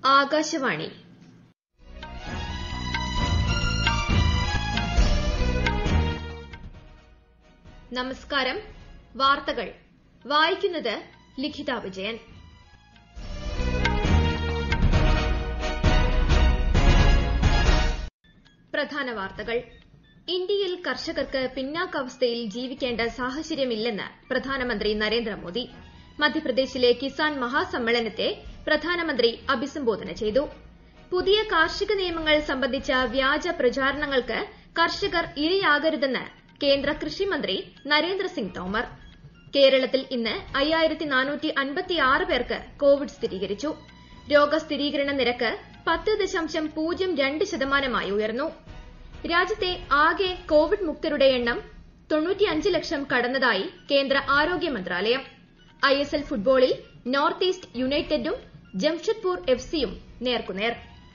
ആകാശവാണി നമസ്കാരം വാർത്തകൾ വായിക്കുന്നത് ലിഖിത വിജയൻ പ്രധാന വാർത്തകൾ ഇന്ത്യയിൽ കർഷകർക്ക് പിന്നാക്കാവസ്ഥയിൽ ജീവിക്കേണ്ട സാഹചര്യമില്ലെന്ന് പ്രധാനമന്ത്രി നരേന്ദ്രമോദി മധ്യപ്രദേശിലെ കിസാൻ മഹാസമ്മേളനത്തെ പ്രധാനമന്ത്രി അഭിസംബോധന ചെയ്തു പുതിയ കാർഷിക നിയമങ്ങൾ സംബന്ധിച്ച വ്യാജ പ്രചാരണങ്ങൾക്ക് കർഷകർ ഇരയാകരുതെന്ന് കേന്ദ്ര കൃഷിമന്ത്രി നരേന്ദ്രസിംഗ് തോമർ കേരളത്തിൽ ഇന്ന് പേർക്ക് കോവിഡ് സ്ഥിരീകരിച്ചു രോഗസ്ഥിരീകരണ നിരക്ക് പത്ത് ദശാംശം പൂജ്യം രണ്ട് ശതമാനമായി ഉയർന്നു രാജ്യത്തെ ആകെ കോവിഡ് മുക്തരുടെ എണ്ണം തൊണ്ണൂറ്റിയഞ്ച് ലക്ഷം കടന്നതായി കേന്ദ്ര ആരോഗ്യ മന്ത്രാലയം ഐഎസ്എൽ ഫുട്ബോളിൽ നോർത്ത് ഈസ്റ്റ് യുണൈറ്റഡും ജംഷഡ്പൂർ എഫ്സിയും നേർക്കുനേർ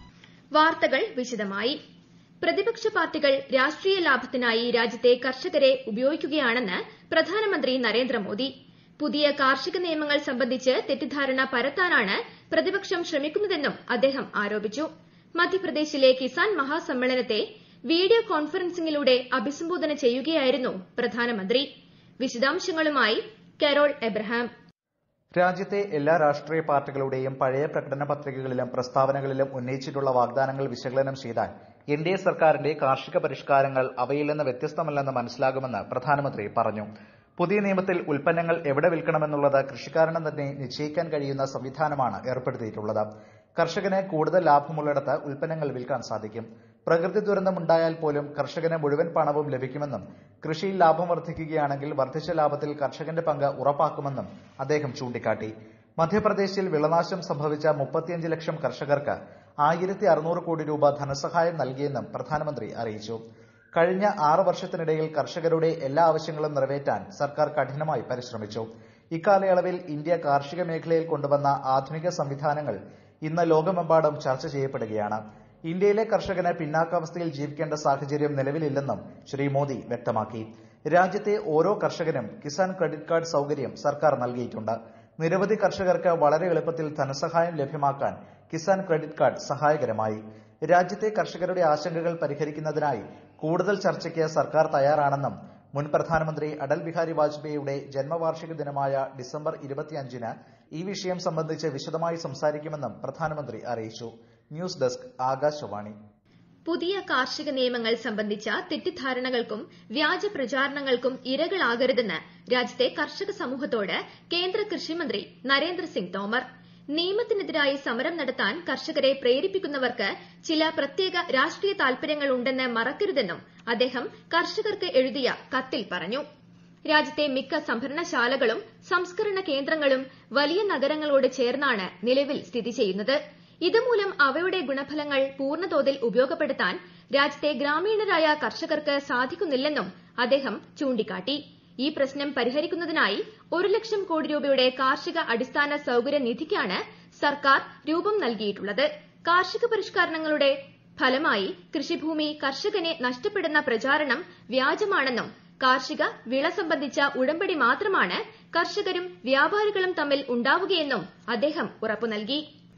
വാർത്തകൾ വിശദമായി പ്രതിപക്ഷ പാർട്ടികൾ രാഷ്ട്രീയ ലാഭത്തിനായി രാജ്യത്തെ കർഷകരെ ഉപയോഗിക്കുകയാണെന്ന് പ്രധാനമന്ത്രി നരേന്ദ്രമോദി പുതിയ കാർഷിക നിയമങ്ങൾ സംബന്ധിച്ച് തെറ്റിദ്ധാരണ പരത്താനാണ് പ്രതിപക്ഷം ശ്രമിക്കുന്നതെന്നും അദ്ദേഹം ആരോപിച്ചു മധ്യപ്രദേശിലെ കിസാൻ മഹാസമ്മേളനത്തെ വീഡിയോ കോൺഫറൻസിംഗിലൂടെ അഭിസംബോധന ചെയ്യുകയായിരുന്നു പ്രധാനമന്ത്രി വിശദാംശങ്ങളുമായി കരോൾ എബ്രഹാം രാജ്യത്തെ എല്ലാ രാഷ്ട്രീയ പാർട്ടികളുടെയും പഴയ പ്രകടന പത്രികകളിലും പ്രസ്താവനകളിലും ഉന്നയിച്ചിട്ടുള്ള വാഗ്ദാനങ്ങൾ വിശകലനം ചെയ്താൽ എൻ ഡി എ സർക്കാരിന്റെ കാർഷിക പരിഷ്കാരങ്ങൾ അവയിൽ നിന്ന് വ്യത്യസ്തമല്ലെന്ന് മനസ്സിലാകുമെന്ന് പ്രധാനമന്ത്രി പറഞ്ഞു പുതിയ നിയമത്തിൽ ഉൽപ്പന്നങ്ങൾ എവിടെ വിൽക്കണമെന്നുള്ളത് കൃഷിക്കാരന് തന്നെ നിശ്ചയിക്കാൻ കഴിയുന്ന സംവിധാനമാണ് ഏർപ്പെടുത്തിയിട്ടുള്ളത് കർഷകന് കൂടുതൽ ലാഭമുള്ളിടത്ത് ഉൽപ്പന്നങ്ങൾ വിൽക്കാൻ സാധിക്കും പ്രകൃതി ദുരന്തമുണ്ടായാൽ പോലും കർഷകന് മുഴുവൻ പണവും ലഭിക്കുമെന്നും കൃഷിയിൽ ലാഭം വർദ്ധിക്കുകയാണെങ്കിൽ വർദ്ധിച്ച ലാഭത്തിൽ കർഷകന്റെ പങ്ക് ഉറപ്പാക്കുമെന്നും അദ്ദേഹം ചൂണ്ടിക്കാട്ടി മധ്യപ്രദേശിൽ വിളനാശം സംഭവിച്ച മുപ്പത്തിയഞ്ച് ലക്ഷം കർഷകർക്ക് ആയിരത്തി അറുന്നൂറ് കോടി രൂപ ധനസഹായം നൽകിയെന്നും പ്രധാനമന്ത്രി അറിയിച്ചു കഴിഞ്ഞ ആറ് വർഷത്തിനിടയിൽ കർഷകരുടെ എല്ലാ ആവശ്യങ്ങളും നിറവേറ്റാൻ സർക്കാർ കഠിനമായി പരിശ്രമിച്ചു ഇക്കാലയളവിൽ ഇന്ത്യ കാർഷിക മേഖലയിൽ കൊണ്ടുവന്ന ആധുനിക സംവിധാനങ്ങൾ ഇന്ന് ലോകമെമ്പാടും ചർച്ച ചെയ്യപ്പെടുകയാണ് ഇന്ത്യയിലെ കർഷകന് പിന്നാക്കാവസ്ഥയിൽ ജീവിക്കേണ്ട സാഹചര്യം നിലവിലില്ലെന്നും ശ്രീ മോദി വ്യക്തമാക്കി രാജ്യത്തെ ഓരോ കർഷകനും കിസാൻ ക്രെഡിറ്റ് കാർഡ് സൌകര്യം സർക്കാർ നൽകിയിട്ടുണ്ട് നിരവധി കർഷകർക്ക് വളരെ എളുപ്പത്തിൽ ധനസഹായം ലഭ്യമാക്കാൻ കിസാൻ ക്രെഡിറ്റ് കാർഡ് സഹായകരമായി രാജ്യത്തെ കർഷകരുടെ ആശങ്കകൾ പരിഹരിക്കുന്നതിനായി കൂടുതൽ ചർച്ചയ്ക്ക് സർക്കാർ തയ്യാറാണെന്നും മുൻ പ്രധാനമന്ത്രി അടൽ ബിഹാരി വാജ്പേയിയുടെ ജന്മവാർഷിക ദിനമായ ഡിസംബർ ഇരുപത്തിയഞ്ചിന് ഈ വിഷയം സംബന്ധിച്ച് വിശദമായി സംസാരിക്കുമെന്നും പ്രധാനമന്ത്രി അറിയിച്ചു ന്യൂസ് ഡെസ്ക് ആകാശവാണി പുതിയ കാർഷിക നിയമങ്ങൾ സംബന്ധിച്ച തെറ്റിദ്ധാരണകൾക്കും വ്യാജ പ്രചാരണങ്ങൾക്കും ഇരകളാകരുതെന്ന് രാജ്യത്തെ കർഷക സമൂഹത്തോട് കേന്ദ്ര കൃഷിമന്ത്രി നരേന്ദ്രസിംഗ് തോമർ നിയമത്തിനെതിരായി സമരം നടത്താൻ കർഷകരെ പ്രേരിപ്പിക്കുന്നവർക്ക് ചില പ്രത്യേക രാഷ്ട്രീയ താൽപര്യങ്ങൾ ഉണ്ടെന്ന് മറക്കരുതെന്നും അദ്ദേഹം കർഷകർക്ക് എഴുതിയ കത്തിൽ പറഞ്ഞു രാജ്യത്തെ മിക്ക സംഭരണശാലകളും സംസ്കരണ കേന്ദ്രങ്ങളും വലിയ നഗരങ്ങളോട് ചേർന്നാണ് നിലവിൽ സ്ഥിതി ചെയ്യുന്നത് ഇതുമൂലം അവയുടെ ഗുണഫലങ്ങൾ പൂർണ്ണതോതിൽ ഉപയോഗപ്പെടുത്താൻ രാജ്യത്തെ ഗ്രാമീണരായ കർഷകർക്ക് സാധിക്കുന്നില്ലെന്നും അദ്ദേഹം ചൂണ്ടിക്കാട്ടി ഈ പ്രശ്നം പരിഹരിക്കുന്നതിനായി ഒരു ലക്ഷം കോടി രൂപയുടെ കാർഷിക അടിസ്ഥാന സൌകര്യ നിധിക്കാണ് സർക്കാർ രൂപം നൽകിയിട്ടുള്ളത് കാർഷിക പരിഷ്കരണങ്ങളുടെ ഫലമായി കൃഷിഭൂമി കർഷകനെ നഷ്ടപ്പെടുന്ന പ്രചാരണം വ്യാജമാണെന്നും കാർഷിക വിള സംബന്ധിച്ച ഉടമ്പടി മാത്രമാണ് കർഷകരും വ്യാപാരികളും തമ്മിൽ ഉണ്ടാവുകയെന്നും അദ്ദേഹം ഉറപ്പു നൽകി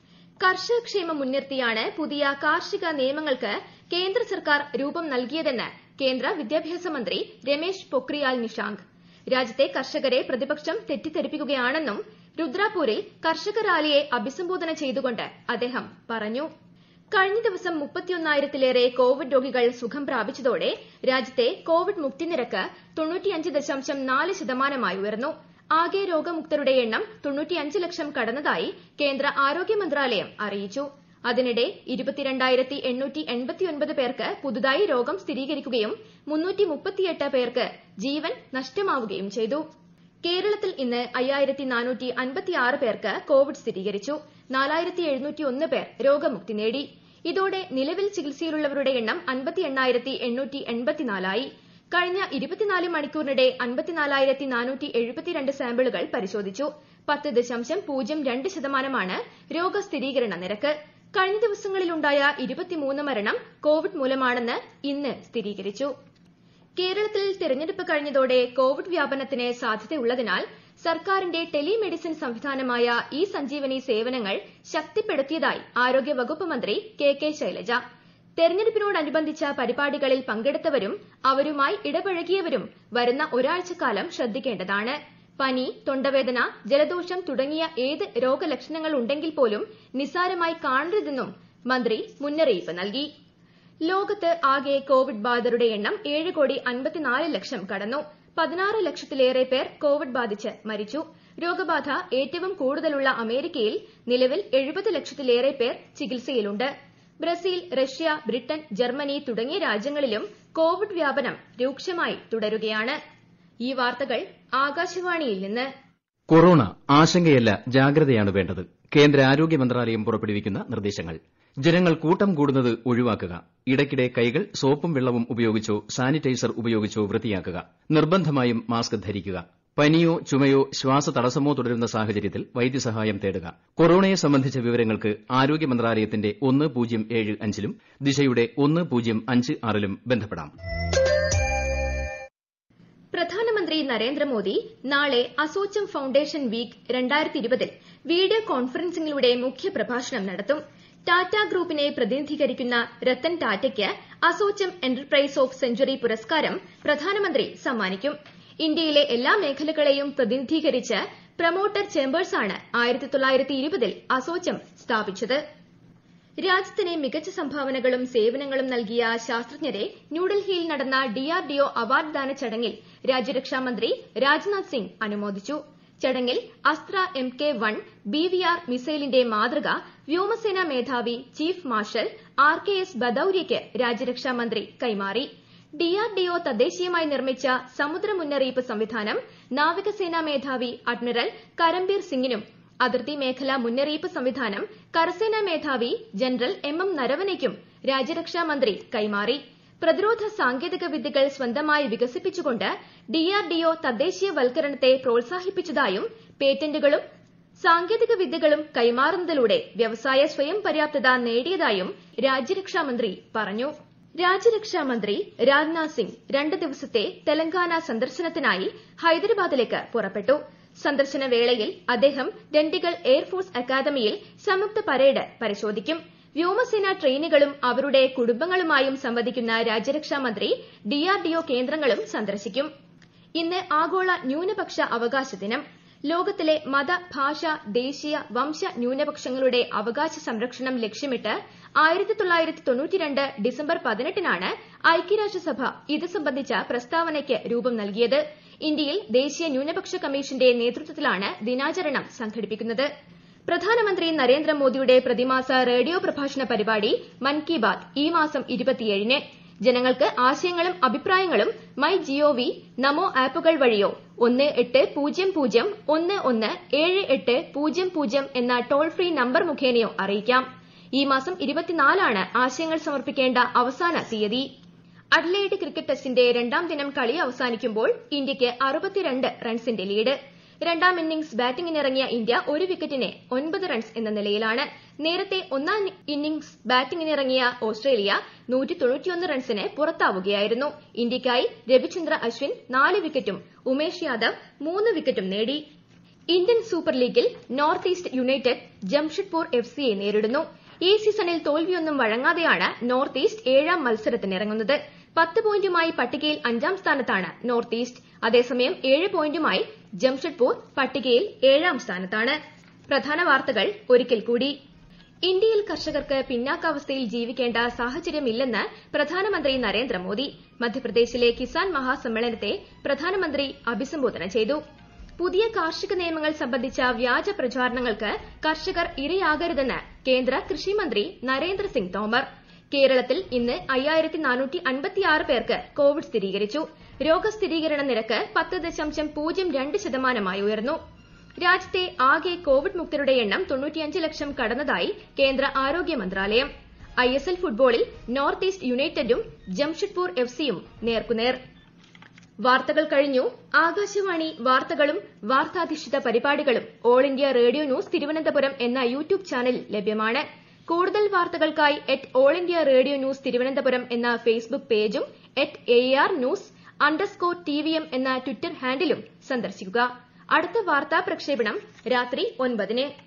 കർഷകക്ഷേമം മുൻനിർത്തിയാണ് പുതിയ കാർഷിക നിയമങ്ങൾക്ക് കേന്ദ്ര സർക്കാർ രൂപം നൽകിയതെന്ന് കേന്ദ്ര വിദ്യാഭ്യാസ മന്ത്രി രമേശ് പൊക്രിയാൽ നിഷാങ്ക് രാജ്യത്തെ കർഷകരെ പ്രതിപക്ഷം തെറ്റിദ്ധരിപ്പിക്കുകയാണെന്നും രുദ്രാപൂരിൽ കർഷക റാലിയെ അഭിസംബോധന ചെയ്തുകൊണ്ട് അദ്ദേഹം പറഞ്ഞു കഴിഞ്ഞ ദിവസം മുപ്പത്തിയൊന്നായിരത്തിലേറെ കോവിഡ് രോഗികൾ സുഖം പ്രാപിച്ചതോടെ രാജ്യത്തെ കോവിഡ് മുക്തി നിരക്ക് തൊണ്ണൂറ്റിയഞ്ച് ദശാംശം നാല് ശതമാനമായി ഉയർന്നു ആകെ രോഗമുക്തരുടെ എണ്ണം തൊണ്ണൂറ്റിയഞ്ച് ലക്ഷം കടന്നതായി കേന്ദ്ര ആരോഗ്യ മന്ത്രാലയം അറിയിച്ചു അതിനിടെ ഇരുപത്തിരണ്ടായിരത്തി എണ്ണൂറ്റി എൺപത്തിയൊൻപത് പേർക്ക് പുതുതായി രോഗം സ്ഥിരീകരിക്കുകയും മുന്നൂറ്റി മുപ്പത്തിയെട്ട് പേർക്ക് ജീവൻ നഷ്ടമാവുകയും ചെയ്തു കേരളത്തിൽ ഇന്ന് അയ്യായിരത്തി നാനൂറ്റി അൻപത്തിയാറ് പേർക്ക് കോവിഡ് സ്ഥിരീകരിച്ചു നാലായിരത്തി എഴുന്നൂറ്റി ഒന്ന് പേർ രോഗമുക്തി നേടി ഇതോടെ നിലവിൽ ചികിത്സയിലുള്ളവരുടെ എണ്ണം അൻപത്തി എണ്ണായിരത്തി എണ്ണൂറ്റി എൺപത്തിനാലായി കഴിഞ്ഞ ഇരുപത്തിനാല് മണിക്കൂറിനിടെ അൻപത്തിനാലായിരത്തി നാനൂറ്റി എഴുപത്തിരണ്ട് സാമ്പിളുകൾ പരിശോധിച്ചു പത്ത് ദശാംശം പൂജ്യം രണ്ട് ശതമാനമാണ് രോഗസ്ഥിരീകരണ നിരക്ക് കഴിഞ്ഞ ദിവസങ്ങളിലുണ്ടായ ഇരുപത്തിമൂന്ന് മരണം കോവിഡ് മൂലമാണെന്ന് ഇന്ന് സ്ഥിരീകരിച്ചു കേരളത്തിൽ തെരഞ്ഞെടുപ്പ് കഴിഞ്ഞതോടെ കോവിഡ് വ്യാപനത്തിന് സാധ്യതയുള്ളതിനാൽ സർക്കാരിന്റെ ടെലിമെഡിസിൻ സംവിധാനമായ ഇ സഞ്ജീവനി സേവനങ്ങൾ ശക്തിപ്പെടുത്തിയതായി ആരോഗ്യവകുപ്പ് മന്ത്രി കെ കെ ശൈലജ തെരഞ്ഞെടുപ്പിനോടനുബന്ധിച്ച പരിപാടികളിൽ പങ്കെടുത്തവരും അവരുമായി ഇടപഴകിയവരും വരുന്ന ഒരാഴ്ചക്കാലം ശ്രദ്ധിക്കേണ്ടതാണ് പനി തൊണ്ടവേദന ജലദോഷം തുടങ്ങിയ ഏത് രോഗലക്ഷണങ്ങൾ ഉണ്ടെങ്കിൽ പോലും നിസ്സാരമായി കാണരുതെന്നും മന്ത്രി മുന്നറിയിപ്പ് നൽകി ലോകത്ത് ആകെ കോവിഡ് ബാധിതരുടെ എണ്ണം ഏഴ് കോടി അൻപത്തിനാല് ലക്ഷം കടന്നു പതിനാറ് ലക്ഷത്തിലേറെ പേർ കോവിഡ് ബാധിച്ച് മരിച്ചു രോഗബാധ ഏറ്റവും കൂടുതലുള്ള അമേരിക്കയിൽ നിലവിൽ എഴുപത് ലക്ഷത്തിലേറെ പേർ ചികിത്സയിലുണ്ട് ബ്രസീൽ റഷ്യ ബ്രിട്ടൻ ജർമ്മനി തുടങ്ങിയ രാജ്യങ്ങളിലും കോവിഡ് വ്യാപനം രൂക്ഷമായി തുടരുകയാണ് ഈ വാർത്തകൾ ആകാശവാണിയിൽ നിന്ന് കൊറോണ ആശങ്കയല്ല ജാഗ്രതയാണ് വേണ്ടത് കേന്ദ്ര ആരോഗ്യ മന്ത്രാലയം പുറപ്പെടുവിക്കുന്ന നിർദ്ദേശങ്ങൾ ജനങ്ങൾ കൂട്ടം കൂടുന്നത് ഒഴിവാക്കുക ഇടയ്ക്കിടെ കൈകൾ സോപ്പും വെള്ളവും ഉപയോഗിച്ചോ സാനിറ്റൈസർ ഉപയോഗിച്ചോ വൃത്തിയാക്കുക നിർബന്ധമായും മാസ്ക് ധരിക്കുക പനിയോ ചുമയോ ശ്വാസതടസ്സമോ തുടരുന്ന സാഹചര്യത്തിൽ വൈദ്യസഹായം തേടുക കൊറോണയെ സംബന്ധിച്ച വിവരങ്ങൾക്ക് ആരോഗ്യ മന്ത്രാലയത്തിന്റെ ഒന്ന് പൂജ്യം ഏഴ് അഞ്ചിലും ദിശയുടെ ഒന്ന് പൂജ്യം അഞ്ച് ആറിലും ബന്ധപ്പെടാം പ്രധാനമന്ത്രി നരേന്ദ്രമോദി നാളെ അസോച്ചം ഫൌണ്ടേഷൻ വീക്ക് രണ്ടായിരത്തി ഇരുപതിൽ വീഡിയോ കോൺഫറൻസിംഗിലൂടെ മുഖ്യപ്രഭാഷണം നടത്തും ടാറ്റ ഗ്രൂപ്പിനെ പ്രതിനിധീകരിക്കുന്ന രത്തൻ ടാറ്റയ്ക്ക് അസോച്ചം എന്റർപ്രൈസ് ഓഫ് സെഞ്ചുറി പുരസ്കാരം പ്രധാനമന്ത്രി സമ്മാനിക്കും ഇന്ത്യയിലെ എല്ലാ മേഖലകളെയും പ്രതിനിധീകരിച്ച് പ്രമോട്ടർ ചേംബേഴ്സാണ് ആയിരത്തി തൊള്ളായിരത്തി ഇരുപതിൽ അസോച്ചം സ്ഥാപിച്ചത് രാജ്യത്തിന് മികച്ച സംഭാവനകളും സേവനങ്ങളും നൽകിയ ശാസ്ത്രജ്ഞരെ ന്യൂഡൽഹിയിൽ നടന്ന ഡിആർഡിഒ അവാർഡ് ദാന ചടങ്ങിൽ രാജ്യരക്ഷാമന്ത്രി രാജ്നാഥ് സിംഗ് അനുമോദിച്ചു ചടങ്ങിൽ Astra M K one B V R മിസൈലിന്റെ മാതൃക വ്യോമസേനാ മേധാവി chief marshal R K S ബദൌര്യയ്ക്ക് രാജ്യരക്ഷാമന്ത്രി കൈമാറി ഡിആർഡിഒ തദ്ദേശീയമായി നിർമ്മിച്ച സമുദ്ര മുന്നറിയിപ്പ് സംവിധാനം നാവികസേനാ മേധാവി അഡ്മിറൽ കരംബീർ സിംഗിനും അതിർത്തി മേഖലാ മുന്നറിയിപ്പ് സംവിധാനം കരസേനാ മേധാവി ജനറൽ എം എം നരവനെയ്ക്കും രാജ്യരക്ഷാമന്ത്രി കൈമാറി പ്രതിരോധ സാങ്കേതിക വിദ്യകൾ സ്വന്തമായി വികസിപ്പിച്ചുകൊണ്ട് ഡിആർഡിഒ തദ്ദേശീയവൽക്കരണത്തെ പ്രോത്സാഹിപ്പിച്ചതായും പേറ്റന്റുകളും സാങ്കേതിക വിദ്യകളും കൈമാറുന്നതിലൂടെ വ്യവസായ സ്വയം പര്യാപ്തത നേടിയതായും രാജ്യരക്ഷാമന്ത്രി പറഞ്ഞു രാജ്യരക്ഷാമന്ത്രി രാജ്നാഥ് സിംഗ് രണ്ട് ദിവസത്തെ തെലങ്കാന സന്ദർശനത്തിനായി ഹൈദരാബാദിലേക്ക് പുറപ്പെട്ടു സന്ദർശന വേളയിൽ അദ്ദേഹം ദണ്ഡിഗൽ എയർഫോഴ്സ് അക്കാദമിയിൽ സംയുക്ത പരേഡ് പരിശോധിക്കും വ്യോമസേനാ ട്രെയിനികളും അവരുടെ കുടുംബങ്ങളുമായും സംവദിക്കുന്ന രാജ്യരക്ഷാമന്ത്രി ഡിആർഡിഒ കേന്ദ്രങ്ങളും സന്ദർശിക്കും ഇന്ന് ആഗോള ന്യൂനപക്ഷ അവകാശ ദിനം ലോകത്തിലെ മത ഭാഷ ദേശീയ വംശ ന്യൂനപക്ഷങ്ങളുടെ അവകാശ സംരക്ഷണം ലക്ഷ്യമിട്ട് ആയിരത്തി തൊള്ളായിരത്തി തൊണ്ണൂറ്റിരണ്ട് ഡിസംബർ പതിനെട്ടിനാണ് ഐക്യരാഷ്ട്രസഭ ഇത് സംബന്ധിച്ച പ്രസ്താവനയ്ക്ക് രൂപം നൽകിയത് ഇന്ത്യയിൽ ദേശീയ ന്യൂനപക്ഷ കമ്മീഷന്റെ നേതൃത്വത്തിലാണ് ദിനാചരണം സംഘടിപ്പിക്കുന്നത് പ്രധാനമന്ത്രി നരേന്ദ്രമോദിയുടെ പ്രതിമാസ റേഡിയോ പ്രഭാഷണ പരിപാടി മൻ കി ബാത് ഈ മാസം ഇരുപത്തിയേഴിന് ജനങ്ങൾക്ക് ആശയങ്ങളും അഭിപ്രായങ്ങളും മൈ ജിഒവി നമോ ആപ്പുകൾ വഴിയോ ഒന്ന് എട്ട് പൂജ്യം പൂജ്യം ഒന്ന് ഒന്ന് ഏഴ് എട്ട് പൂജ്യം പൂജ്യം എന്ന ടോൾ ഫ്രീ നമ്പർ മുഖേനയോ അറിയിക്കാം ഈ മാസം ഇരുപത്തിനാലാണ് ആശയങ്ങൾ സമർപ്പിക്കേണ്ട അവസാന തീയതി അഡ്ലെയ്ഡ് ക്രിക്കറ്റ് ടെസ്റ്റിന്റെ രണ്ടാം ദിനം കളി അവസാനിക്കുമ്പോൾ ഇന്ത്യയ്ക്ക് അറുപത്തിരണ്ട് റൺസിന്റെ ലീഡ് രണ്ടാം ഇന്നിംഗ്സ് ബാറ്റിംഗിനിറങ്ങിയ ഇന്ത്യ ഒരു വിക്കറ്റിന് ഒൻപത് റൺസ് എന്ന നിലയിലാണ് നേരത്തെ ഒന്നാം ഇന്നിംഗ്സ് ബാറ്റിംഗിനിറങ്ങിയ ഓസ്ട്രേലിയ റൺസിന് പുറത്താവുകയായിരുന്നു ഇന്ത്യയ്ക്കായി രവിചന്ദ്ര അശ്വിൻ നാല് വിക്കറ്റും ഉമേഷ് യാദവ് മൂന്ന് വിക്കറ്റും നേടി ഇന്ത്യൻ സൂപ്പർ ലീഗിൽ north east united Jamshedpur F സിയെ നേരിടുന്നു ഈ സീസണിൽ തോൽവിയൊന്നും വഴങ്ങാതെയാണ് നോർത്ത് ഈസ്റ്റ് ഏഴാം മത്സരത്തിനിറങ്ങുന്നത് പത്ത് പോയിന്റുമായി പട്ടികയിൽ അഞ്ചാം സ്ഥാനത്താണ് നോർത്ത് ഈസ്റ്റ് അതേസമയം ഏഴ് പോയിന്റുമായി ജംഷഡ്പൂർ പട്ടികയിൽ ഏഴാം സ്ഥാനത്താണ് പ്രധാന വാർത്തകൾ ഒരിക്കൽ കൂടി ഇന്ത്യയിൽ കർഷകർക്ക് പിന്നാക്കാവസ്ഥയിൽ ജീവിക്കേണ്ട സാഹചര്യമില്ലെന്ന് പ്രധാനമന്ത്രി നരേന്ദ്രമോദി മധ്യപ്രദേശിലെ കിസാൻ മഹാസമ്മേളനത്തെ പ്രധാനമന്ത്രി അഭിസംബോധന ചെയ്തു പുതിയ കാർഷിക നിയമങ്ങൾ സംബന്ധിച്ച വ്യാജ പ്രചാരണങ്ങൾക്ക് കർഷകർ ഇരയാകരുതെന്ന് കേന്ദ്ര കൃഷിമന്ത്രി നരേന്ദ്രസിംഗ് തോമർ കേരളത്തിൽ ഇന്ന് അയ്യായിരത്തി നാനൂറ്റി അൻപത്തിയാറ് പേർക്ക് കോവിഡ് സ്ഥിരീകരിച്ചു രോഗസ്ഥിരീകരണ നിരക്ക് പത്ത് ദശാംശം പൂജ്യം രണ്ട് ശതമാനമായി ഉയർന്നു രാജ്യത്തെ ആകെ കോവിഡ് മുക്തരുടെ എണ്ണം തൊണ്ണൂറ്റിയഞ്ച് ലക്ഷം കടന്നതായി കേന്ദ്ര ആരോഗ്യ മന്ത്രാലയം ഐ എസ് എൽ ഫുട്ബോളിൽ നോർത്ത് ഈസ്റ്റ് യുണൈറ്റഡും ജംഷഡ്പൂർ എഫ് സിയും നേർക്കുനേർ വാർത്തകൾ കഴിഞ്ഞു ആകാശവാണി വാർത്തകളും വാർത്താധിഷ്ഠിത പരിപാടികളും all India radio news Thiruvananthapuram എന്ന യൂട്യൂബ് ചാനലിൽ ലഭ്യമാണ് കൂടുതൽ വാർത്തകൾക്കായി at all India radio news Thiruvananthapuram എന്ന ഫേസ്ബുക്ക് പേജും at A R news underscore T V M എന്ന ട്വിറ്റർ ഹാൻഡിലും സന്ദർശിക്കുക അടുത്ത വാർത്താ പ്രക്ഷേപണം രാത്രി ഒൻപതിന്